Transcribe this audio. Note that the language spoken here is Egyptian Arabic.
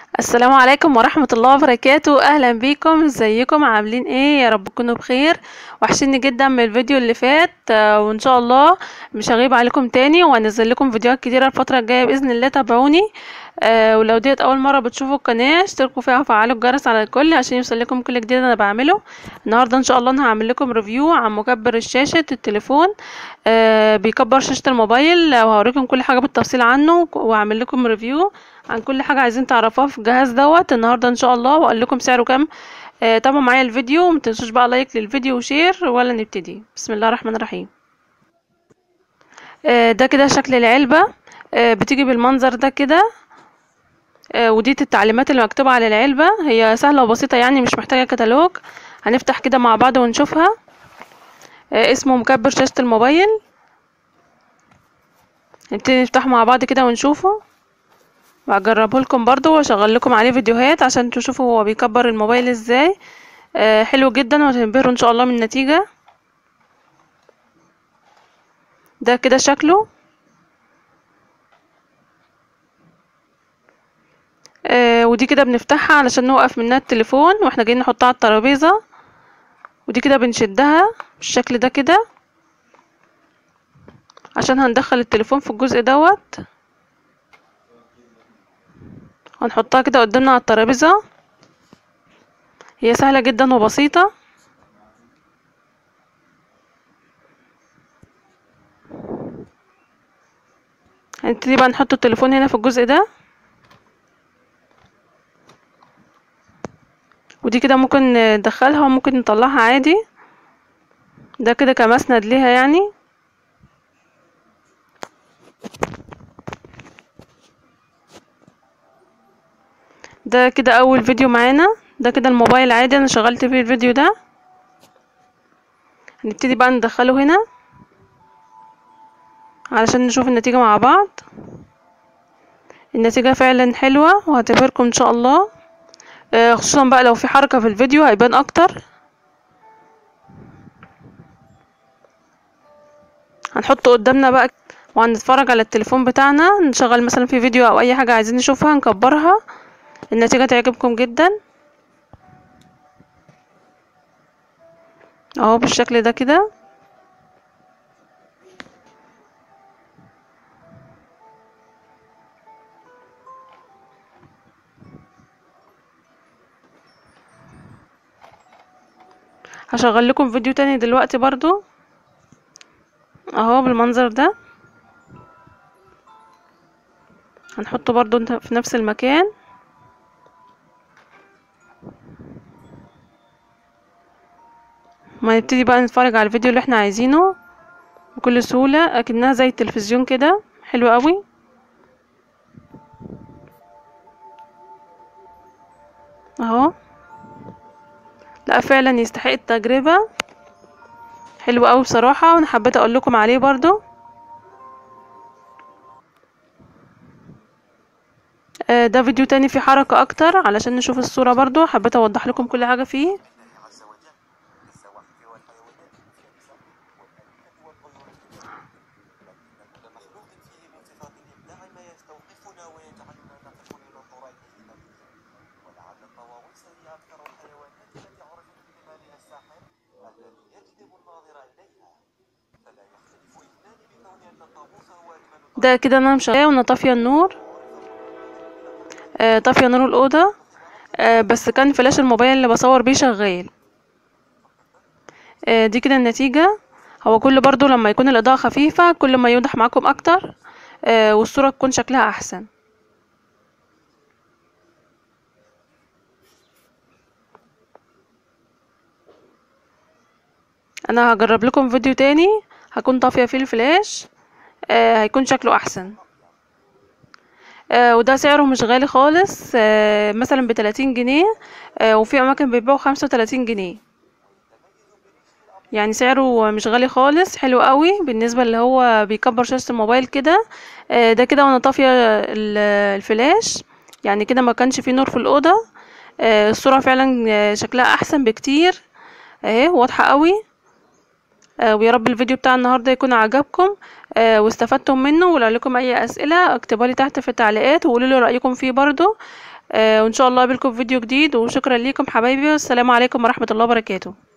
السلام عليكم ورحمة الله وبركاته اهلا بيكم ازيكم عاملين ايه يا رب تكونوا بخير وحشيني جدا من الفيديو اللي فات آه، وان شاء الله مش هغيب عليكم تاني وهنزل لكم فيديوهات كتيرة الفترة الجاية باذن الله تابعوني آه ولو ديت اول مرة بتشوفوا القناة اشتركوا فيها وفعلوا الجرس على الكل عشان يوصل لكم كل جديد انا بعمله النهاردة ان شاء الله انا هعمل لكم ريفيو عن مكبر الشاشة التليفون آه بيكبر شاشة الموبايل وهوريكم كل حاجة بالتفصيل عنه وهعمل لكم ريفيو عن كل حاجة عايزين تعرفوها في الجهاز دوت النهاردة ان شاء الله واقول لكم سعره كام آه تابعوا معايا الفيديو ومتنسوش بقى لايك للفيديو وشير ولا نبتدي بسم الله الرحمن الرحيم آه ده كده شكل العلبة آه بتيجي بالمنظر ده كده آه ودي التعليمات اللي مكتوبة على العلبة هي سهلة وبسيطة يعني مش محتاجة كتالوج هنفتح كده مع بعض ونشوفها آه اسمه مكبر شاشة الموبايل نبتدي نفتحه مع بعض كده ونشوفه وهجربه لكم برضو واشغل لكم عليه فيديوهات عشان تشوفوا هو بيكبر الموبايل ازاي آه حلو جدا وهتنبهروا ان شاء الله من النتيجة ده كده شكله آه ودي كده بنفتحها علشان نوقف منها التليفون واحنا جايين نحطها على الترابيزة ودي كده بنشدها بالشكل ده كده عشان هندخل التليفون في الجزء دوت هنحطها كده قدامنا على الترابيزة هي سهلة جدا وبسيطة هنبتدي بقى نحط التليفون هنا في الجزء ده ودي كده ممكن ندخلها وممكن نطلعها عادي ده كده كمسند ليها يعني ده كده اول فيديو معانا ده كده الموبايل عادي انا شغلت فيه الفيديو ده هنبتدي بقى ندخله هنا علشان نشوف النتيجة مع بعض النتيجة فعلا حلوة وهتبهركم ان شاء الله آه خصوصا بقى لو في حركة في الفيديو هيبان اكتر هنحطه قدامنا بقى وهنتفرج على التليفون بتاعنا نشغل مثلا في فيديو او اي حاجة عايزين نشوفها نكبرها النتيجة تعجبكم جدا اهو بالشكل ده كده هشغل لكم فيديو تاني دلوقتي برضو اهو بالمنظر ده هنحطه برضو في نفس المكان ما نبتدي بقى نتفرج على الفيديو اللي احنا عايزينه بكل سهولة اكنها زي التلفزيون كده حلو قوي اهو لا فعلا يستحق التجربة حلو قوي بصراحة وانا حبيت اقول لكم عليه برضو آه ده فيديو تاني فيه حركة اكتر علشان نشوف الصورة برضو حبيت اوضح لكم كل حاجة فيه ده كده انا مشغله وانا طافيه النور آه طافيه نور الاوضه آه بس كان فلاش الموبايل اللي بصور بيه شغال آه دي كده النتيجه هو كل برضو لما يكون الاضاءه خفيفه كل ما يوضح معاكم اكتر آه والصوره تكون شكلها احسن انا هجرب لكم فيديو تاني هكون طافيه فيه الفلاش آه هيكون شكله احسن آه وده سعره مش غالي خالص آه مثلا بتلاتين جنيه آه وفي اماكن بيبيعوا خمسة وتلاتين جنيه يعني سعره مش غالي خالص حلو قوي بالنسبه اللي هو بيكبر شاشه الموبايل كده آه ده كده وانا طافيه الفلاش يعني كده ما كانش فيه نور في الاوضه آه الصوره فعلا شكلها احسن بكتير اهي واضحه قوي آه ويا رب الفيديو بتاع النهارده يكون عجبكم آه واستفدتم منه ولو لكم اي اسئله اكتبوا لي تحت في التعليقات وقولوا لي رايكم فيه برضو آه، وان شاء الله اقابلكم في فيديو جديد وشكرا ليكم حبايبي والسلام عليكم ورحمه الله وبركاته